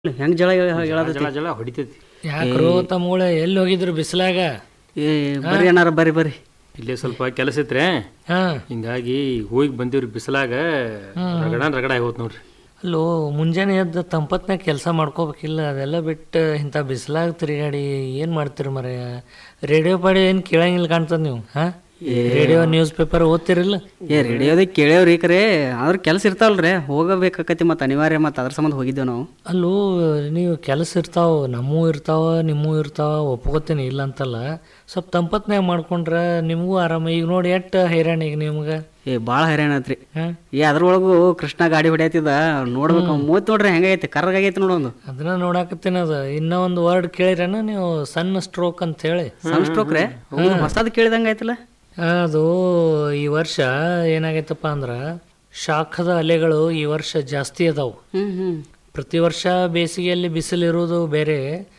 ಹೆಂಗ್ ಜಳ ಹೇಳತೈತಿ ಜಳ ಜಳ ಹೊಡಿತೈತಿ ಯಾಕ್ರೋ ತಮ್ಮಗಳ ಎಲ್ಲಿ ಹೋಗಿದ್ರು ಬಿಸಿಲಾಗ ಏ ಬರ್ರಿ ಅಣ್ಣಾರ ಬರ್ರಿ ಬರ್ರಿ ಇಲ್ಲೇ ಸ್ವಲ್ಪ ಕೆಲಸ ಇತ್ರೆ ಹಾ ಹಿಂಗಾಗಿ ಹೋಗಿ ಬಂದಿವ್ರಿ ಬಿಸಿಲಾಗ ರಗಡ ರಗಡ ಆಗೋತ್ ನೋಡ್ರಿ ಅಲ್ಲೋ ಮುಂಜಾನೆ ಎದ್ದು ತಂಪತ್ನಾಗ ಕೆಲಸ ಮಾಡ್ಕೋಬೇಕಿಲ್ಲ ಅದೆಲ್ಲ ಬಿಟ್ಟು ಇಂಥ ಬಿಸಿಲಾಗ ತಿರುಗಾಡಿ ಏನು ಮಾಡ್ತೀರಿ ಮರ ರೇಡಿಯೋ ಪಾಡಿ ಏನು ಕೇಳಂಗಿಲ್ಲ ಕಾಣ್ತದ ನೀವು ಹಾ ರೇಡಿಯೋ ನ್ಯೂಸ್ ಪೇಪರ್ ಓದ್ತಿರಿಲ್ಲ ಏ ರೇಡಿಯೋದಾಗ ಕೇಳೇವ್ರಿ ಕರೆ ಆದ್ರ ಕೆಲಸ ಇರ್ತಾವಲ್ರಿ ಹೋಗಬೇಕಾಕತಿ ಮತ್ತೆ ಅನಿವಾರ್ಯ ಮತ್ತೆ ಅದ್ರ ಸಂಬಂಧ ಹೋಗಿದ್ದೇವ್ ನಾವು ಅಲ್ಲೂ ನೀವು ಕೆಲಸ ಇರ್ತಾವ ನಮ್ಮೂ ಇರ್ತಾವ ನಿಮ್ಮೂ ಇರ್ತಾವ ಒಪ್ಕೋತೀನಿ ಇಲ್ಲ ಅಂತಲ್ಲ ಸ್ವಲ್ಪ ತಂಪತ್ನಾಗ ಮಾಡ್ಕೊಂಡ್ರೆ ನಿಮಗೂ ಆರಾಮ ಈಗ ನೋಡಿ ಎಷ್ಟು ಹೈರಾಣ ಈಗ ನಿಮ್ಗೆ ಏ ಭಾಳ ಹೈರಾಣ ಆತ್ರಿ ಹಾಂ ಏ ಅದ್ರೊಳಗು ಕೃಷ್ಣ ಗಾಡಿ ಹೊಡ್ಯಾತಿದ ನೋಡ್ಬೇಕು ಮೂವತ್ ನೋಡ್ರಿ ಹೆಂಗೈತಿ ಕರ್ಗಾಗೈತಿ ನೋಡೊಂದು ಅದನ್ನ ನೋಡಾಕತ್ತೀನಿ ಅದು ಇನ್ನೂ ಒಂದು ವರ್ಡ್ ಕೇಳಿರೇನ ನೀವು ಸಣ್ಣ ಸ್ಟ್ರೋಕ್ ಅಂತ ಹೇಳಿ ಸಣ್ಣ ಸ್ಟ್ರೋಕ್ ರೀ ಹೊಸದ್ ಕೇಳಿದಂಗ ಆಯ್ತಲ್ಲ ಅದು ಈ ವರ್ಷ ಏನಾಗೈತಪ್ಪ ಅಂದ್ರೆ ಶಾಖದ ಅಲೆಗಳು ಈ ವರ್ಷ ಜಾಸ್ತಿ ಅದಾವು ಹ್ಮ್ ಹ್ಮ್ ಪ್ರತಿ ವರ್ಷ ಬೇಸಿಗೆಯಲ್ಲಿ ಬಿಸಿಲಿರುವುದು ಬೇರೆ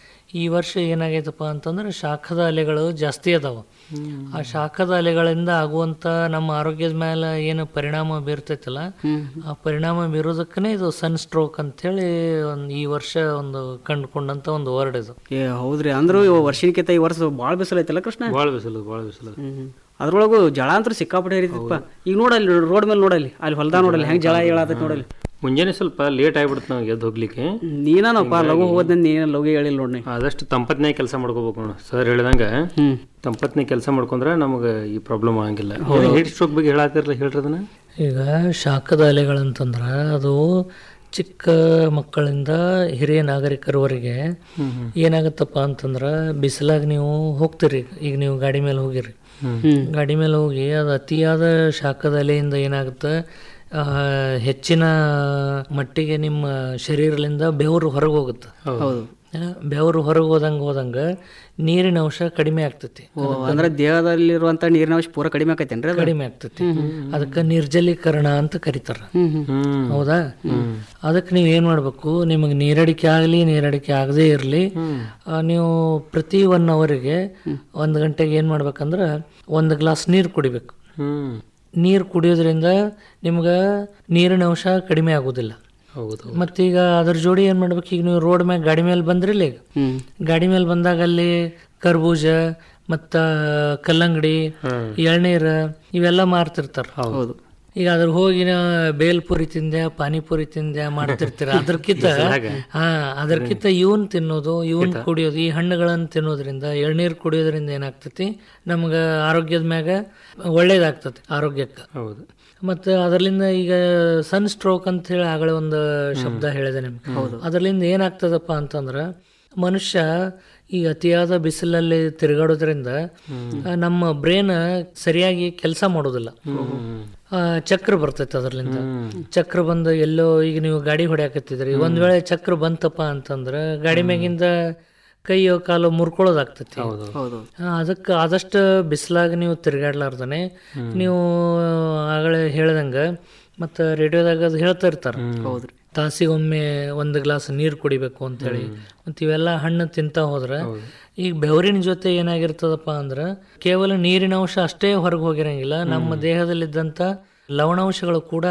ಈ ವರ್ಷ ಏನಾಗೈತಪ್ಪ ಅಂತಂದ್ರೆ ಶಾಖದ ಅಲೆಗಳು ಜಾಸ್ತಿ ಅದಾವು ಆ ಶಾಖದ ಅಲೆಗಳಿಂದ ಆಗುವಂಥ ನಮ್ಮ ಆರೋಗ್ಯದ ಮೇಲೆ ಏನು ಪರಿಣಾಮ ಬೀರ್ತೈತಲ್ಲ ಆ ಪರಿಣಾಮ ಬೀರೋದಕ್ಕನೇ ಇದು ಸನ್ ಸ್ಟ್ರೋಕ್ ಅಂತೇಳಿ ಒಂದು ಈ ವರ್ಷ ಒಂದು ಕಂಡುಕೊಂಡಂಥ ಒಂದು ವರ್ಡ್ ಇದು ಏ ಹೌದ್ರಿ ಅಂದ್ರು ಇವ್ ವರ್ಷಕ್ಕಿಂತ ಈ ವರ್ಷ ಭಾಳ ಬಿಸಿಲು ಐತಲ್ಲ ಕೃಷ್ಣ ಭಾಳ ಬಿಸಿಲು ಭಾಳ ಬಿಸಿಲು ಹ್ಮ್ ಅದ್ರೊಳಗು ಜಳ ಅಂತೂ ಸಿಕ್ಕಾಪಟ್ಟೆ ಹರಿತಪ್ಪ ಈಗ ನೋಡಲ್ಲಿ ರೋಡ್ ಮೇಲೆ ನೋಡಲ್ಲಿ ಅಲ್ಲಿ ಹೊಲ್ದಾಗ ನೋಡಲ್ಲಿ ಹೆಂಗ್ ಜಳ ಹೇಳತೈತಿ ನೋಡಲ್ಲಿ ಮುಂಜಾನೆ ಸ್ವಲ್ಪ ಲೇಟ್ ಆಗ್ಬಿಡ್ತು ನಾವು ಎದ್ದು ಹೋಗ್ಲಿಕ್ಕೆ ನೀನಪ್ಪ ಲಘು ಹೋಗೋದ್ ನೀನ ಲಘು ಹೇಳಿಲ್ಲ ನೋಡಿ ಆದಷ್ಟು ತಂಪತ್ನಾಗ ಕೆಲಸ ಮಾಡ್ಕೋಬೇಕು ನೋಡು ಸರ್ ಹೇಳ್ದಂಗ ಹ್ಮ್ ತಂಪತ್ನಾಗ ಕೆಲಸ ಮಾಡ್ಕೊಂಡ್ರೆ ನಮಗೆ ಈ ಪ್ರಾಬ್ಲಮ್ ಆಗಂಗಿಲ್ಲ ಹೀಟ್ ಸ್ಟ್ರೋಕ್ ಬಗ್ಗೆ ಹೇಳತ್ತಿರಲ್ಲ ಹೇಳ್ರಿ ಅದನ್ನ ಈಗ ಶಾಖದ ಅಲೆಗಳಂತಂದ್ರೆ ಅದು ಚಿಕ್ಕ ಮಕ್ಕಳಿಂದ ಹಿರಿಯ ನಾಗರಿಕರವರೆಗೆ ಏನಾಗತ್ತಪ್ಪ ಅಂತಂದ್ರೆ ಬಿಸಿಲಾಗ ನೀವು ಹೋಗ್ತೀರಿ ಈಗ ನೀವು ಗಾಡಿ ಮೇಲೆ ಹೋಗಿರಿ ಹ್ಮ್ ಗಾಡಿ ಮೇಲೆ ಹೋಗಿ ಅದು ಅತಿಯಾದ ಶಾಖದ ಅಲೆಯಿಂದ ಏನಾಗುತ್ತೆ ಆ, ಹೆಚ್ಚಿನ ಮಟ್ಟಿಗೆ ನಿಮ್ಮ ಶರೀರದಿಂದ ಬೆವರು ಹೊರಗೆ ಹೋಗುತ್ತೆ ಹೌದು ಆ, ಬೆವರು ಹೊರಗೆ ಹೋದಂಗೆ ಹೋದಂಗೆ ನೀರಿನ ಅಂಶ ಕಡಿಮೆ ಆಗ್ತೈತಿ ಓ ಅಂದ್ರೆ ದೇಹದಲ್ಲಿರುವಂತ ನೀರಿನ ಅಂಶ ಪೂರ ಕಡಿಮೆ ಆಕೈತೇನ್ರಿ ಅದು ಕಡಿಮೆ ಆಗ್ತೈತಿ ಅದಕ್ಕೆ ನಿರ್ಜಲೀಕರಣ ಅಂತ ಕರೀತಾರ ಹ್ಮ್ ಹ್ಮ್ ಹ್ಮ್ ಹೌದಾ ಅದಕ್ಕೆ ನೀವು ಏನು ಮಾಡಬೇಕು ನಿಮಗೆ ನೀರಡಿಕೆ ಆಗಲಿ ನೀರಡಿಕೆ ಆಗದೇ ಇರಲಿ ನೀವು ಪ್ರತಿ ಒನ್ ಅವರಿಗೆ ಒಂದು ಗಂಟೆಗೆ ಏನು ಮಾಡ್ಬೇಕಂದ್ರೆ ಒಂದು ಗ್ಲಾಸ್ ನೀರು ಕುಡಿಬೇಕು ಹ್ಮ್ ನೀರು ಕುಡಿಯೋದ್ರಿಂದ ನಿಮ್ಗೆ ನೀರಿನ ಅಂಶ ಕಡಿಮೆ ಆಗೋದಿಲ್ಲ ಹೌದು ಮತ್ತೀಗ ಅದ್ರ ಜೋಡಿ ಏನು ಮಾಡ್ಬೇಕು ಈಗ ನೀವು ರೋಡ್ ಮ್ಯಾಗ ಗಾಡಿ ಮೇಲೆ ಬಂದ್ರಿಲ್ಲ ಈಗ ಹ್ಮ್ ಗಾಡಿ ಮೇಲೆ ಬಂದಾಗ ಅಲ್ಲಿ ಕರ್ಬೂಜ ಮತ್ತು ಕಲ್ಲಂಗಡಿ ಎಳ್ನೀರು ಇವೆಲ್ಲ ಮಾರ್ತಿರ್ತಾರ ಹೌದು ಈಗ ಅದ್ರ ಹೋಗಿ ನಾ ಬೇಲ್ಪುರಿ ತಿಂದೆ ಪಾನಿಪುರಿ ತಿಂದೆ ಮಾಡ್ತಿರ್ತೀರ ಅದಕ್ಕಿಂತ ಹಾ ಅದಕ್ಕಿಂತ ಇವನ್ ತಿನ್ನೋದು ಇವನ್ ಕುಡಿಯೋದು ಈ ಹಣ್ಣುಗಳನ್ನು ತಿನ್ನೋದ್ರಿಂದ ಎಳ್ನೀರು ಕುಡಿಯೋದ್ರಿಂದ ಏನಾಗ್ತೈತಿ ನಮ್ಗೆ ಆರೋಗ್ಯದ ಮ್ಯಾಗ ಒಳ್ಳೇದಾಗ್ತತಿ ಆರೋಗ್ಯಕ್ಕೆ ಹೌದು ಮತ್ತು ಅದರ್ಲಿಂದ ಈಗ ಸನ್ ಸ್ಟ್ರೋಕ್ ಅಂತ ಹೇಳಿ ಆಗಲೇ ಒಂದು ಶಬ್ದ ಹೇಳಿದೆ ನಿಮ್ಗೆ ಅದರ್ಲಿಂದ ಏನಾಗ್ತದಪ್ಪ ಅಂತಂದ್ರೆ ಮನುಷ್ಯ ಈ ಅತಿಯಾದ ಬಿಸಿಲಲ್ಲಿ ತಿರುಗಾಡೋದ್ರಿಂದ ಆ, ನಮ್ಮ ಬ್ರೇನ್ ಸರಿಯಾಗಿ ಕೆಲಸ ಮಾಡೋದಿಲ್ಲ ಆ, ಚಕ್ರ ಬರ್ತೈತೆ ಅದರ್ಲಿಂದ ಚಕ್ರ ಬಂದು ಎಲ್ಲೋ ಈಗ ನೀವು ಗಾಡಿ ಹೊಡ್ಯಾಕತ್ತಿದ್ರಿ ಒಂದ್ ವೇಳೆ ಚಕ್ರ ಬಂತಪ್ಪ ಅಂತಂದ್ರೆ ಗಾಡಿ ಮ್ಯಾಗಿಂದ ಕೈಯೋ ಕಾಲು ಮುರ್ಕೊಳ್ಳೋದಾಗ್ತೈತಿ ಹೌದು ಅದಕ್ಕೆ ಆದಷ್ಟು ಬಿಸಿಲಾಗ ನೀವು ತಿರುಗಾಡ್ಲಾರ್ದನೆ ನೀವು ಆಗಲೇ ಹೇಳ್ದಂಗೆ ಮತ್ತು ರೇಡಿಯೋದಾಗ ಅದು ಹೇಳ್ತಾ ಇರ್ತಾರೆ ಹೌದ್ರಿ ತಾಸಿಗೊಮ್ಮೆ ಒಂದು ಗ್ಲಾಸ್ ನೀರು ಕುಡಿಬೇಕು ಅಂತೇಳಿ ಮತ್ತು ಇವೆಲ್ಲ ಹಣ್ಣು ತಿಂತ ಹೋದ್ರೆ ಈಗ ಬೆವರಿನ ಜೊತೆ ಏನಾಗಿರ್ತದಪ್ಪ ಅಂದ್ರೆ ಕೇವಲ ನೀರಿನ ಅಂಶ ಅಷ್ಟೇ ಹೊರಗೆ ಹೋಗಿರಂಗಿಲ್ಲ ನಮ್ಮ ದೇಹದಲ್ಲಿದ್ದಂಥ ಲವಣಾಂಶಗಳು ಕೂಡ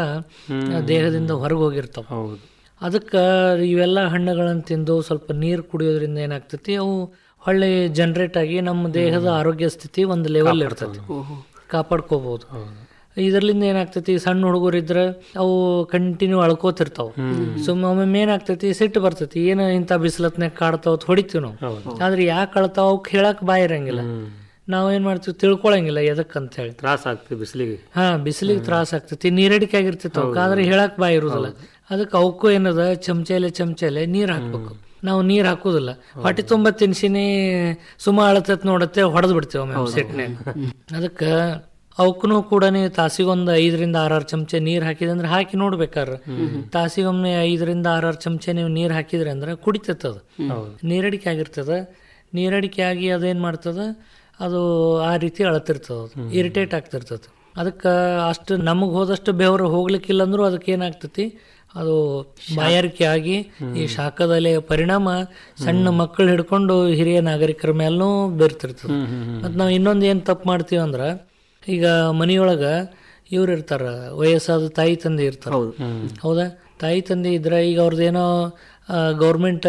ದೇಹದಿಂದ ಹೊರಗೆ ಹೋಗಿರ್ತಾವ ಹೌದು ಅದಕ್ಕೆ ಇವೆಲ್ಲ ಹಣ್ಣುಗಳನ್ನು ತಿಂದು ಸ್ವಲ್ಪ ನೀರು ಕುಡಿಯೋದ್ರಿಂದ ಏನಾಗ್ತೈತಿ ಅವು ಹೊಳ್ಳಿ ಜನ್ರೇಟ್ ಆಗಿ ನಮ್ಮ ದೇಹದ ಆರೋಗ್ಯ ಸ್ಥಿತಿ ಒಂದು ಲೆವೆಲ್ ಇರ್ತೈತಿ ಕಾಪಾಡ್ಕೋಬಹುದು ಇದರ್ಲಿಂದ ಏನಾಗ್ತೈತಿ ಸಣ್ಣ ಹುಡುಗರು ಇದ್ರೆ ಅವು ಕಂಟಿನ್ಯೂ ಅಳ್ಕೋತಿರ್ತಾವ ಸುಮ್ಮ ಒಮ್ಮೊಮ್ಮೆ ಏನಾಗ್ತೈತಿ ಸಿಟ್ಟು ಬರ್ತೈತಿ ಏನು ಇಂಥ ಬಿಸಿಲತ್ನಾಗ ಕಾಡ್ತಾವ ಅಂತ ಹೊಡಿತೀವಿ ನಾವು ಆದ್ರೆ ಯಾಕೆ ಅಳ್ತಾವ ಅವಕ್ಕೆ ಹೇಳಕ್ ಬಾಯ್ ಇರಂಗಿಲ್ಲ ನಾವ್ ಏನ್ ಮಾಡ್ತೀವಿ ತಿಳ್ಕೊಳಂಗಿಲ್ಲ ಎದಕ್ ಅಂತ ಹೇಳಿ ತ್ರಾಸ ಆಗ್ತದೆ ಬಿಸಿಲಿಗೆ ಹಾ ಬಿಸಿಲಿಗೆ ತ್ರಾಸ ಆಗ್ತೈತಿ ನೀರಡಿಕೆ ಆಗಿರ್ತೈತಿ ಅವಕ್ಕೆ ಆದ್ರೆ ಹೇಳಕ್ ಬಾಯ್ ಇರುದಿಲ್ಲ ಅದಕ್ಕೆ ಅವಕ್ಕೂ ಏನದ ಚಮಚೆಲೆ ಚಮಚೆಲೆ ನೀರ್ ಹಾಕ್ಬೇಕು ನಾವು ನೀರ್ ಹಾಕುದಿಲ್ಲ ಹೊಟ್ಟೆ ತುಂಬಾ ತಿನ್ಸಿನಿ ಸುಮ ಅಳತೈತ್ ನೋಡತ್ತೆ ಹೊಡೆದ್ ಬಿಡ್ತೇವೆ ಒಮ್ಮೆ ಸಿಟ್ನ್ಯಾಗ ಅದಕ್ಕೆ ಅವಕ್ಕೂ ಕೂಡ ತಾಸಿಗೊಂದು ಐದರಿಂದ ಆರಾರು ಚಮಚೆ ನೀರ್ ಹಾಕಿದೆ ಅಂದ್ರೆ ಹಾಕಿ ನೋಡ್ಬೇಕಾರ ತಾಸಿಗೊಮ್ಮೆ ಐದರಿಂದ ಆರಾರು ಚಮಚೆ ನೀವು ನೀರ್ ಹಾಕಿದ್ರಿ ಅಂದ್ರೆ ಕುಡಿತೈತೆ ಅದು ನೀರಡಿಕೆ ಆಗಿರ್ತದ ನೀರಡಿಕೆ ಆಗಿ ಅದೇನ್ ಮಾಡ್ತದ ಅದು ಆ ರೀತಿ ಅಳತಿರ್ತದ ಅದು ಇರಿಟೇಟ್ ಆಗ್ತಿರ್ತದ ಅದಕ್ಕೆ ಅಷ್ಟು ನಮಗೆ ಹೋದಷ್ಟು ಬೆವರು ಹೋಗ್ಲಿಕ್ಕಿಲ್ಲ ಅಂದ್ರೂ ಅದಕ್ಕೆ ಏನಾಗ್ತತಿ ಅದು ಬಾಯಾರಿಕೆ ಆಗಿ ಈ ಶಾಖದಲೆಯ ಪರಿಣಾಮ ಸಣ್ಣ ಮಕ್ಕಳು ಹಿಡ್ಕೊಂಡು ಹಿರಿಯ ನಾಗರಿಕರ ಮೇಲೂ ಬೀರ್ತಿರ್ತದೆ ಮತ್ತು ನಾವು ಇನ್ನೊಂದು ಏನು ತಪ್ಪು ಮಾಡ್ತೀವಿ ಅಂದ್ರೆ ಈಗ ಮನೆಯೊಳಗ ಇವ್ರು ಇರ್ತಾರ ವಯಸ್ಸಾದ ತಾಯಿ ತಂದೆ ಇರ್ತಾರ ಹೌದು ಹೌದಾ ತಾಯಿ ತಂದೆ ಇದ್ರೆ ಈಗ ಅವ್ರದ್ದೇನೋ ಗೌರ್ಮೆಂಟ್